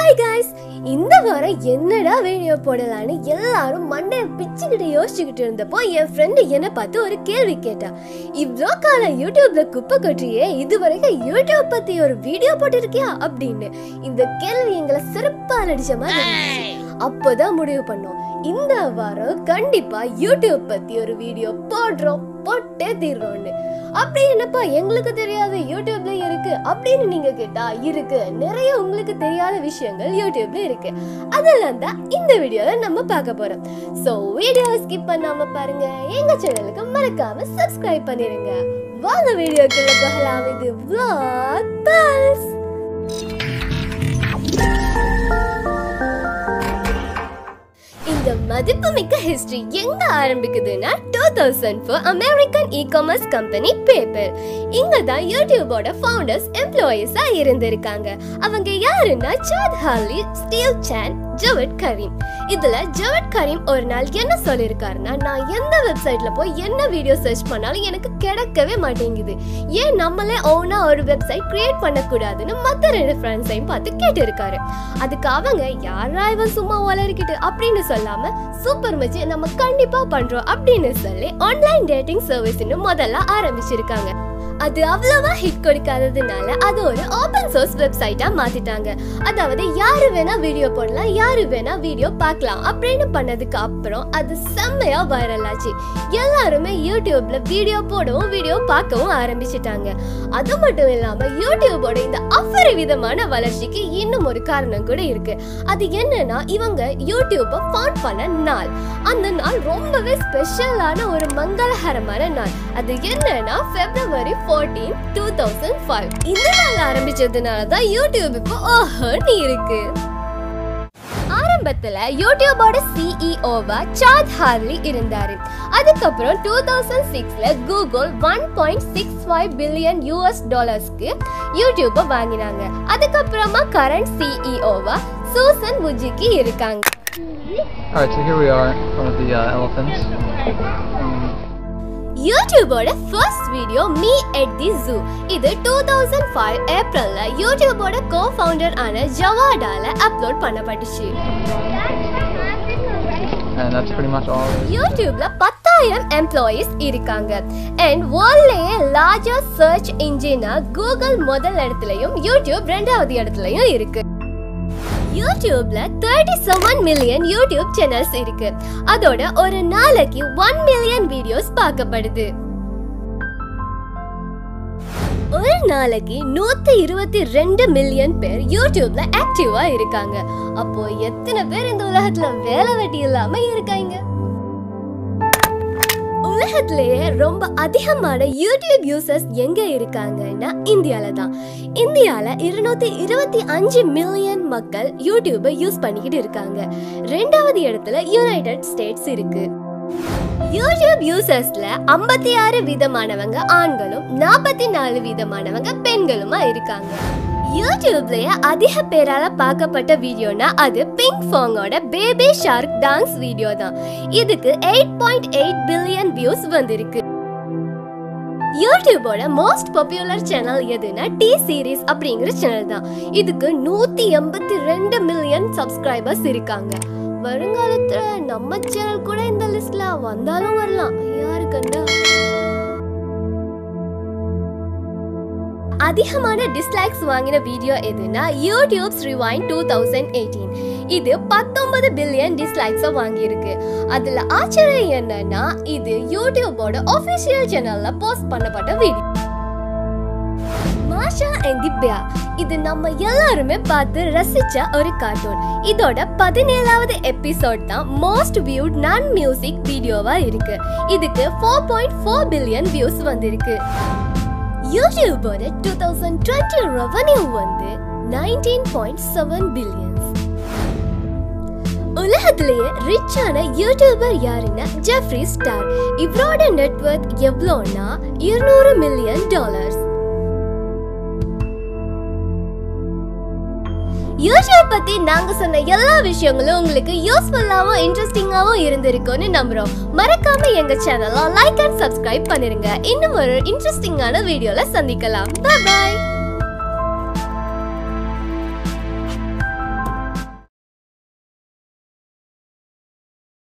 Hi guys இந்த வாரம் என்னடா வீடியோ போடலான்னு எல்லாரும் மண்டைய பிச்சுக்கிட்டு யோசிச்சுக்கிட்டு இருந்தப்போ என் ஃப்ரெண்டு என்ன பார்த்து ஒரு கேள்வி கேட்டா இவ்ளோ காலம் யூடியூப்ல குப்பை கொட்டியே இது வரைக்கும் யூடியூப் பத்தி ஒரு வீடியோ போட்டிருக்கியா அப்படின்னு இந்த கேள்வி எங்களை சிறப்பா அடிச்ச மாதிரி இருந்துச்சு. அப்போதான் முடிவு பண்ணோம் இந்த வாரம் கண்டிப்பா யூடியூப் பத்தி ஒரு வீடியோ போடுறோம் போட்டே தீர்றோம்னு அப்படி என்னப்பா எங்களுக்கு தெரியாத யூடியூப்ல இருக்கு அப்படின்னு நீங்க கேட்டா இருக்கு நிறைய உங்களுக்கு தெரியாத விஷயங்கள் யூடியூப்ல இருக்கு அதெல்லாம் தான் இந்த வீடியோல நம்ம பார்க்க போறோம் சோ வீடியோ ஸ்கிப் பண்ணாம பாருங்க எங்க சேனலுக்கு மறக்காம சப்ஸ்கிரைப் பண்ணிருங்க வாங்க வீடியோக்குள்ள போகலாம் இது vlog pulse இந்த மதிப்புமிக்க ஹிஸ்டரி எங்க ஆரம்பிக்குதுன்னா two thousand four American e commerce company paper இங்க தான் யூடியூபோட ஃபவுண்டர்ஸ் எம்ப்ளாயிஸா இருந்திருக்காங்க அவங்க யாருன்னா சாத் ஹாலி ஸ்டீவ் சான் ஜவட் கரீம் இதுல ஜவட் கரீம் ஒரு நாள் என்ன சொல்லியிருக்காருன்னா நான் எந்த வெப்சைட்ல போய் என்ன வீடியோ சர்ச் பண்ணாலும் எனக்கு கிடைக்கவே மாட்டேங்குது ஏன் நம்மளே ஓனா ஒரு வெப்சைட் கிரியேட் பண்ணக்கூடாதுன்னு மத்த ரெண்டு ஃப்ரெண்ட்ஸையும் பார்த்து கேட்டிருக்காரு அதுக்கு அவங்க யாரா இவன் சும்மா வளர்க்கிட்டு அப்படின்னு சொல்லாம சூப்பர் மச்சி நம்ம கண்டிப்பா பண்றோம் அப்படின்னு சொல்லி ஆன்லைன் டேட்டிங் சர்வீஸ்னு முதல்ல ஆரம்பிச்சிருக்காங்க அது அவ்வளவா ஹிட் கொடுக்காததுனால அது ஒரு ஓபன் சோர்ஸ் வெப்சைட்டா மாத்திட்டாங்க அதாவது யாரு வேணா வீடியோ போடலாம் யாரு வேணா வீடியோ பார்க்கலாம் அப்படின்னு பண்ணதுக்கு அப்புறம் அது செம்மையா வைரல் ஆச்சு எல்லாருமே யூடியூப்ல வீடியோ போடவும் வீடியோ பார்க்கவும் ஆரம்பிச்சிட்டாங்க அது மட்டும் இல்லாம யூடியூபோட இந்த அபரிவிதமான வளர்ச்சிக்கு இன்னும் ஒரு காரணம் கூட இருக்கு அது என்னன்னா இவங்க யூடியூப்பை ஃபவுண்ட் பண்ண நாள் அந்த நாள் ரொம்பவே ஸ்பெஷலான ஒரு மங்களகரமான நாள் அது என்னன்னா February fourteen two thousand five இந்த நாள் ஆரம்பிச்சதுனால தான் யூடியூப் இப்போ ஓஹோன்னு இருக்கு ஆரம்பத்துல யூடியூபோட சிஇஓவா சாத் ஹார்லி இருந்தாரு அதுக்கப்புறம் டூ தௌசண்ட் சிக்ஸ்ல Google one point six five billion US டாலர்ஸ்க்கு யூடியூப்பை வாங்கினாங்க அதுக்கப்புறமா கரண்ட் சிஇஓவா சூசன் புஜிக்கு இருக்காங்க Alright, so here we are, one of the uh, elephants. Um, யூடியூபோட first video me at the zoo இது டூ தௌசண்ட் ஃபைவ் ஏப்ரல்ல யூடியூபோட கோ ஃபவுண்டர் ஆன ஜவாடால அப்லோட் பண்ணப்பட்டுச்சு and that's pretty much all. there is. யூடியூப்ல பத்தாயிரம் எம்ப்ளாயிஸ் இருக்காங்க அண்ட் வேர்ல்ட்லயே லார்ஜஸ்ட் சர்ச் இன்ஜினா கூகுள் முதல் இடத்துலயும் யூடியூப் ரெண்டாவது இடத்துலயும் இருக்கு யூடியூப்ல thirty seven million YouTube channels இருக்கு அதோட ஒரு நாளைக்கு ஒன் மில்லியன் வீடியோஸ் பார்க்கப்படுது ஒரு நாளைக்கு நூத்தி இருபத்தி ரெண்டு மில்லியன் பேர் யூடியூப்ல ஆக்டிவா இருக்காங்க அப்போ எத்தனை பேர் இந்த உலகத்துல வேலை வெட்டி இல்லாம இருக்காங்க உலகத்திலேயே ரொம்ப அதிகமான யூடியூப் யூசர்ஸ் எங்க இருக்காங்கன்னா இந்தியால தான் இந்தியால இருநூத்தி இருபத்தி அஞ்சு மில்லியன் மக்கள் யூடியூபை யூஸ் பண்ணிக்கிட்டு இருக்காங்க ரெண்டாவது இடத்துல யுனைடெட் ஸ்டேட்ஸ் இருக்கு யூடியூப் யூசர்ஸ்ல ஐம்பத்தி ஆறு விதமானவங்க ஆண்களும் நாற்பத்தி நாலு விதமானவங்க பெண்களுமா இருக்காங்க யூடியூப்லயே அதிக பேரால பார்க்கப்பட்ட வீடியோனா அது பிங்க் ஃபாங்கோட பேபி ஷார்க் டான்ஸ் வீடியோ தான் இதுக்கு eight point eight billion views வந்திருக்கு யூடியூபோட மோஸ்ட் பாப்புலர் சேனல் எதுனா டி சீரிஸ் அப்படிங்கிற சேனல் தான் இதுக்கு நூத்தி எண்பத்தி ரெண்டு மில்லியன் சப்ஸ்கிரைபர்ஸ் இருக்காங்க வருங்காலத்துல நம்ம சேனல் கூட இந்த லிஸ்ட்ல வந்தாலும் வரலாம் யாரு கண்டா அதிகமான டிஸ்லைக்ஸ் வாங்கின வீடியோ எதுனா YouTube's rewind two thousand eighteen இது பத்தொன்பது பில்லியன் டிஸ்லைக்ஸை வாங்கியிருக்கு அதுல ஆச்சரியம் என்னன்னா இது யூடியூபோட ஒஃபிஷியல் சேனல்ல போஸ்ட் பண்ணப்பட்ட வீடியோ மாஷா அண்ட் திவ்யா இது நம்ம எல்லாருமே பார்த்து ரசிச்ச ஒரு கார்ட்டூன் இதோட பதினேழாவது எபிசோட் தான் மோஸ்ட் வியூட் நான் மியூசிக் வீடியோவா இருக்கு இதுக்கு four point four billion views வந்திருக்கு யூடியூபோட டூ தௌசண்ட் டுவெண்ட்டி ரெவன்யூ வந்து நைன்டீன் பாயிண்ட் செவன் பில்லியன்ஸ் உலகத்திலேயே ரிச்சான யூடியூபர் யாருன்னா ஜெஃப்ரி ஸ்டார் இவரோட நெட்வொர்க் எவ்வளோனா இருநூறு மில்லியன் டாலர்ஸ் யூடியூப் பத்தி நாங்க சொன்ன எல்லா விஷயங்களும் உங்களுக்கு யூஸ்ஃபுல்லாவும் இன்ட்ரெஸ்டிங்காவும் இருந்திருக்கும்னு நம்புறோம் மறக்காம எங்க சேனலை லைக் அண்ட் சப்ஸ்கிரைப் பண்ணிருங்க இன்னும் ஒரு இன்ட்ரெஸ்டிங்கான வீடியோல சந்திக்கலாம் பாய்